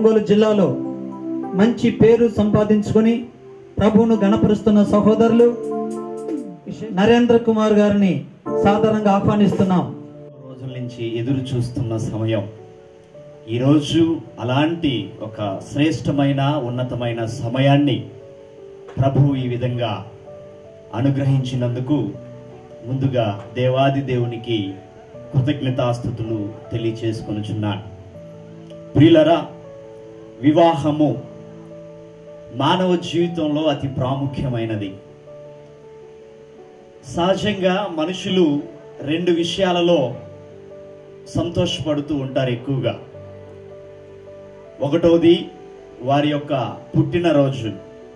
ఒంగోలు జిల్లాలో మంచి పేరు సంపాదించుకొని ప్రభువును గణపరుస్తున్న సహోదరులు నరేంద్ర కుమార్ గారిని సాధారణంగా ఆహ్వానిస్తున్నాం రోజుల నుంచి ఎదురు చూస్తున్న సమయం ఈరోజు అలాంటి ఒక శ్రేష్టమైన ఉన్నతమైన సమయాన్ని ప్రభువు ఈ విధంగా అనుగ్రహించినందుకు ముందుగా దేవాది దేవునికి కృతజ్ఞతాస్థుతులు తెలియచేసుకొనుచున్నాను ప్రియులరా వివాహము మానవ జీవితంలో అతి ప్రాముఖ్యమైనది సహజంగా మనుషులు రెండు విషయాలలో సంతోషపడుతూ ఉంటారు ఎక్కువగా ఒకటవది వారి యొక్క పుట్టినరోజు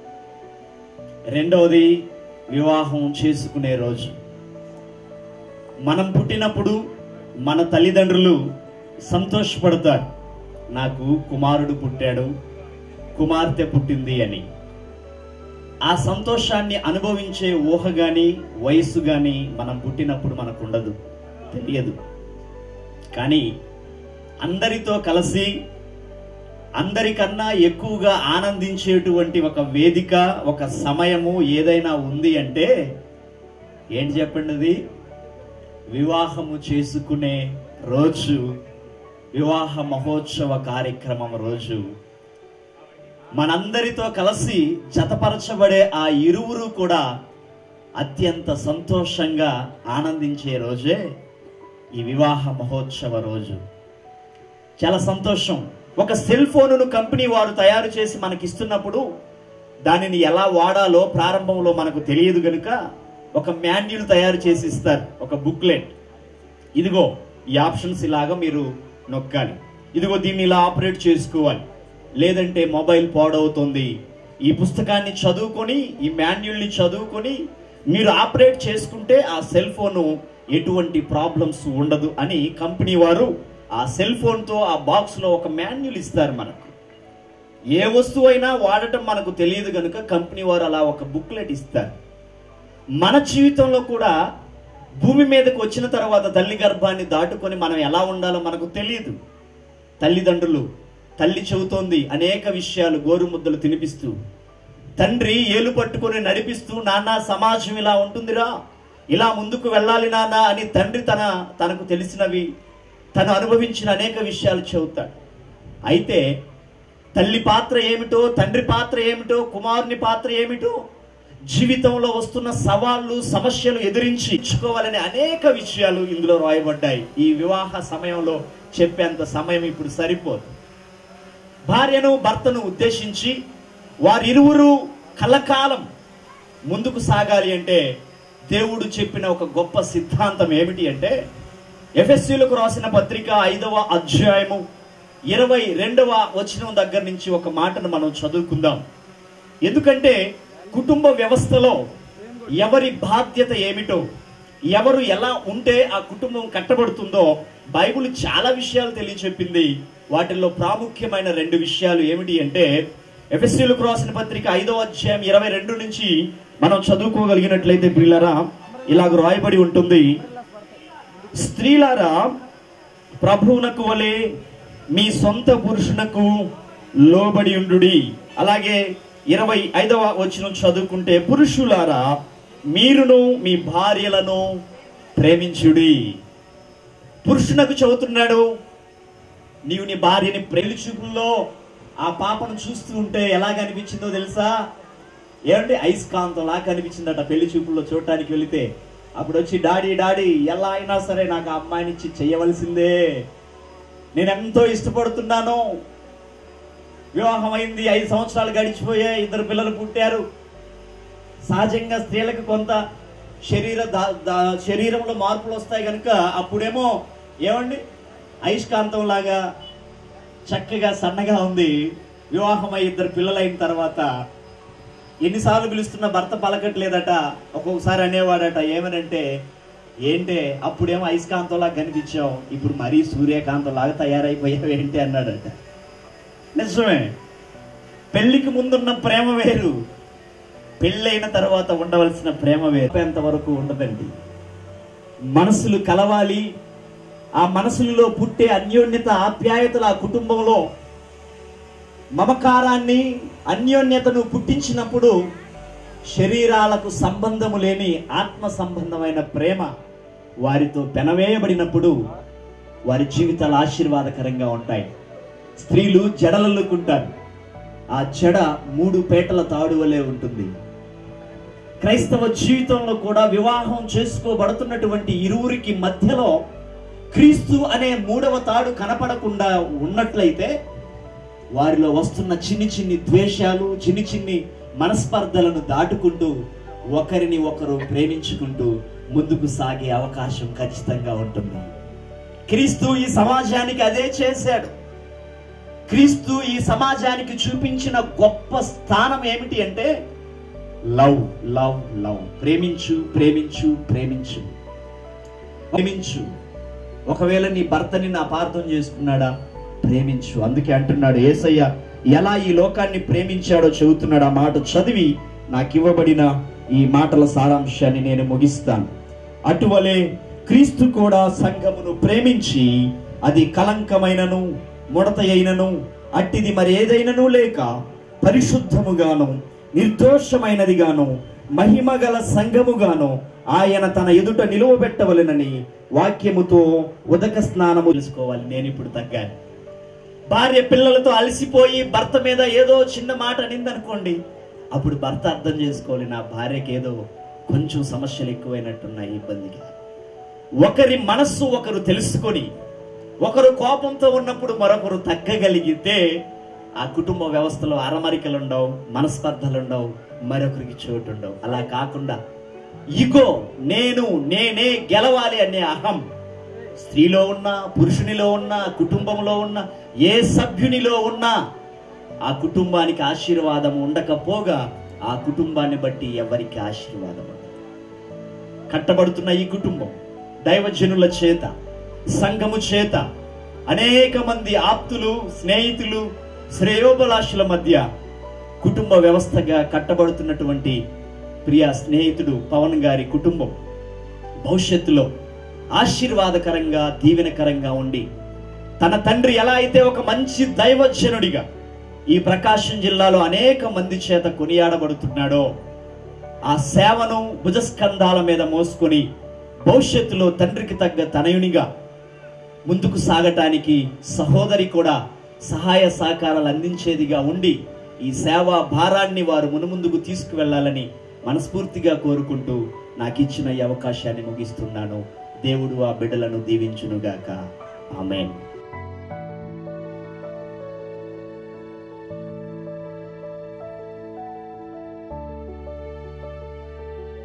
రెండవది వివాహం చేసుకునే రోజు మనం పుట్టినప్పుడు మన తల్లిదండ్రులు సంతోషపడతారు నాకు కుమారుడు పుట్టాడు కుమార్తె పుట్టింది అని ఆ సంతోషాన్ని అనుభవించే ఊహ గాని వయస్సు గాని మనం పుట్టినప్పుడు మనకు ఉండదు తెలియదు కానీ అందరితో కలిసి అందరికన్నా ఎక్కువగా ఆనందించేటువంటి ఒక వేదిక ఒక సమయము ఏదైనా ఉంది అంటే ఏంటి చెప్పండి అది వివాహము చేసుకునే రోజు వివాహ మహోత్సవ కార్యక్రమం రోజు మనందరితో కలిసి జతపరచబడే ఆ ఇరువురు కూడా అత్యంత సంతోషంగా ఆనందించే రోజే ఈ వివాహ మహోత్సవ రోజు చాలా సంతోషం ఒక సెల్ ఫోనును కంపెనీ వారు తయారు చేసి మనకి ఇస్తున్నప్పుడు దానిని ఎలా వాడాలో ప్రారంభంలో మనకు తెలియదు గనుక ఒక మాన్యుల్ తయారు చేసి ఇస్తారు ఒక బుక్లెట్ ఇదిగో ఈ ఆప్షన్స్ ఇలాగా మీరు నొక్కాలి ఇదిగో దీన్ని ఇలా ఆపరేట్ చేసుకోవాలి లేదంటే మొబైల్ పాడవుతుంది ఈ పుస్తకాన్ని చదువుకొని ఈ మాన్యుల్ని చదువుకొని మీరు ఆపరేట్ చేసుకుంటే ఆ సెల్ ఫోను ఎటువంటి ప్రాబ్లమ్స్ ఉండదు అని కంపెనీ వారు ఆ సెల్ ఫోన్తో ఆ బాక్స్లో ఒక మాన్యుల్ ఇస్తారు మనకు ఏ వస్తువు అయినా వాడటం మనకు తెలియదు కనుక కంపెనీ వారు అలా ఒక బుక్లెట్ ఇస్తారు మన జీవితంలో కూడా భూమి మీదకి వచ్చిన తర్వాత తల్లి గర్భాన్ని దాటుకొని మనం ఎలా ఉండాలో మనకు తెలియదు తల్లిదండ్రులు తల్లి చెబుతోంది అనేక విషయాలు గోరుముద్దలు తినిపిస్తూ తండ్రి ఏలు పట్టుకొని నడిపిస్తూ నాన్న సమాజం ఇలా ఉంటుందిరా ఇలా ముందుకు వెళ్ళాలి నాన్న అని తండ్రి తన తనకు తెలిసినవి తను అనుభవించిన అనేక విషయాలు చెబుతాడు అయితే తల్లి పాత్ర ఏమిటో తండ్రి పాత్ర ఏమిటో కుమారుని పాత్ర ఏమిటో జీవితంలో వస్తున్న సవాళ్ళు సమస్యలు ఎదిరించి ఇచ్చుకోవాలనే అనేక విషయాలు ఇందులో రాయబడ్డాయి ఈ వివాహ సమయంలో చెప్పేంత సమయం ఇప్పుడు సరిపోదు భార్యను భర్తను ఉద్దేశించి వారిరువురు కలకాలం ముందుకు సాగాలి అంటే దేవుడు చెప్పిన ఒక గొప్ప సిద్ధాంతం ఏమిటి అంటే ఎఫ్ఎస్సీలకు రాసిన పత్రిక ఐదవ అధ్యాయము ఇరవై రెండవ వచనం దగ్గర నుంచి ఒక మాటను మనం చదువుకుందాం ఎందుకంటే కుటుంబ వ్యవస్థలో ఎవరి బాధ్యత ఏమిటో ఎవరు ఎలా ఉంటే ఆ కుటుంబం కట్టబడుతుందో బైబిల్ చాలా విషయాలు తెలియచెప్పింది వాటిల్లో ప్రాముఖ్యమైన రెండు విషయాలు ఏమిటి అంటే ఎఫ్ఎస్సీలకు రాసిన పత్రిక ఐదవ అధ్యాయం ఇరవై రెండు నుంచి మనం చదువుకోగలిగినట్లయితే పిల్లరా ఇలాగ రాయబడి ఉంటుంది స్త్రీలారా ప్రభువునకు వలె మీ సొంత పురుషునకు లోబడి ఉండుడి అలాగే ఇరవై ఐదవ వచనం చదువుకుంటే పురుషులారా మీరును మీ భార్యలను ప్రేమించుడి పురుషునకు చెబుతున్నాడు నీవు నీ భార్యని ప్రేలి చూపుల్లో ఆ పాపను చూస్తూ ఉంటే ఎలా కనిపించిందో తెలుసా ఏమంటే అయస్కాంతంలా కనిపించిందట పెళ్లి చూపుల్లో చూడటానికి వెళితే అప్పుడు వచ్చి డాడీ డాడీ ఎలా అయినా సరే నాకు ఆ అమ్మాయినిచ్చి చేయవలసిందే నేను ఎంతో ఇష్టపడుతున్నాను వివాహం అయింది ఐదు సంవత్సరాలు గడిచిపోయాయి ఇద్దరు పిల్లలు పుట్టారు సహజంగా స్త్రీలకు కొంత శరీర దా- దా- శరీరంలో మార్పులు వస్తాయి కనుక అప్పుడేమో ఏమండి అయస్కాంతం లాగా చక్కగా సన్నగా ఉంది వివాహం అయి ఇద్దరు పిల్లలైన తర్వాత ఎన్నిసార్లు పిలుస్తున్న భర్త పలకట్లేదట ఒక్కొక్కసారి అనేవాడట ఏమనంటే ఏంటే అప్పుడేమో అయస్కాంతంలాగా కనిపించావు ఇప్పుడు మరీ సూర్యకాంతంలాగా తయారైపోయావు ఏంటి అన్నాడట నిజమే పెళ్లికి ముందున్న ప్రేమ వేరు పెళ్ళైన తర్వాత ఉండవలసిన ప్రేమ వేరు ఎంతవరకు ఉండదండి మనసులు కలవాలి ఆ మనసులలో పుట్టే అన్యోన్యత ఆప్యాయతలు ఆ కుటుంబంలో మమకారాన్ని అన్యోన్యతను పుట్టించినప్పుడు శరీరాలకు సంబంధము లేని ఆత్మ సంబంధమైన ప్రేమ వారితో పెనవేయబడినప్పుడు వారి జీవితాలు ఆశీర్వాదకరంగా ఉంటాయి స్త్రీలు జడలల్లుకుంటారు ఆ జడ మూడు పేటల తాడు వలె ఉంటుంది క్రైస్తవ జీవితంలో కూడా వివాహం చేసుకోబడుతున్నటువంటి ఇరువురికి మధ్యలో క్రీస్తు అనే మూడవ తాడు కనపడకుండా ఉన్నట్లయితే వారిలో వస్తున్న చిన్ని చిన్ని ద్వేషాలు చిన్ని చిన్ని మనస్పర్ధలను దాటుకుంటూ ఒకరిని ఒకరు ప్రేమించుకుంటూ ముందుకు సాగే అవకాశం ఖచ్చితంగా ఉంటుంది క్రీస్తు ఈ సమాజానికి అదే చేశాడు క్రీస్తు ఈ సమాజానికి చూపించిన గొప్ప స్థానం ఏమిటి అంటే లవ్ లవ్ లవ్ ప్రేమించు ప్రేమించు ప్రేమించు ప్రేమించు ఒకవేళ నీ భర్తని నా అపార్థం చేసుకున్నాడా ప్రేమించు అందుకే అంటున్నాడు ఏసయ్య ఎలా ఈ లోకాన్ని ప్రేమించాడో చెబుతున్నాడు ఆ మాట చదివి నాకు ఇవ్వబడిన ఈ మాటల సారాంశాన్ని నేను ముగిస్తాను అటువలే క్రీస్తు కూడా సంఘమును ప్రేమించి అది కలంకమైనను ముడత అయినను అట్టిది మరి ఏదైనను లేక పరిశుద్ధముగాను నిర్దోషమైనదిగాను మహిమగల సంఘముగాను ఆయన తన ఎదుట నిలువబెట్టవలెనని వాక్యముతో ఉదక స్నానము తెలుసుకోవాలి నేను ఇప్పుడు తగ్గాను భార్య పిల్లలతో అలసిపోయి భర్త మీద ఏదో చిన్న మాట అనిందనుకోండి అప్పుడు భర్త అర్థం చేసుకోవాలి నా భార్యకి ఏదో కొంచెం సమస్యలు ఎక్కువైనట్టున్నాయి ఇబ్బందిగా ఒకరి మనస్సు ఒకరు తెలుసుకొని ఒకరు కోపంతో ఉన్నప్పుడు మరొకరు తగ్గగలిగితే ఆ కుటుంబ వ్యవస్థలో అరమరికలు ఉండవు మనస్పర్ధలు ఉండవు మరొకరికి చోటు ఉండవు అలా కాకుండా ఇగో నేను నేనే గెలవాలి అనే అహం స్త్రీలో ఉన్న పురుషునిలో ఉన్న కుటుంబంలో ఉన్న ఏ సభ్యునిలో ఉన్నా ఆ కుటుంబానికి ఆశీర్వాదం ఉండకపోగా ఆ కుటుంబాన్ని బట్టి ఎవరికి ఆశీర్వాదం ఉండదు కట్టబడుతున్న ఈ కుటుంబం దైవజనుల చేత సంఘము చేత అనేక మంది ఆప్తులు స్నేహితులు శ్రేయోభిలాషుల మధ్య కుటుంబ వ్యవస్థగా కట్టబడుతున్నటువంటి ప్రియ స్నేహితుడు పవన్ గారి కుటుంబం భవిష్యత్తులో ఆశీర్వాదకరంగా దీవెనకరంగా ఉండి తన తండ్రి ఎలా అయితే ఒక మంచి దైవజనుడిగా ఈ ప్రకాశం జిల్లాలో అనేక మంది చేత కొనియాడబడుతున్నాడో ఆ సేవను భుజస్కంధాల మీద మోసుకొని భవిష్యత్తులో తండ్రికి తగ్గ తనయునిగా ముందుకు సాగటానికి సహోదరి కూడా సహాయ సహకారాలు అందించేదిగా ఉండి ఈ సేవా భారాన్ని వారు మునుముందుకు తీసుకువెళ్ళాలని మనస్ఫూర్తిగా కోరుకుంటూ నాకు ఇచ్చిన ఈ అవకాశాన్ని ముగిస్తున్నాను దేవుడు ఆ బిడ్డలను దీవించునుగాక ఆమెన్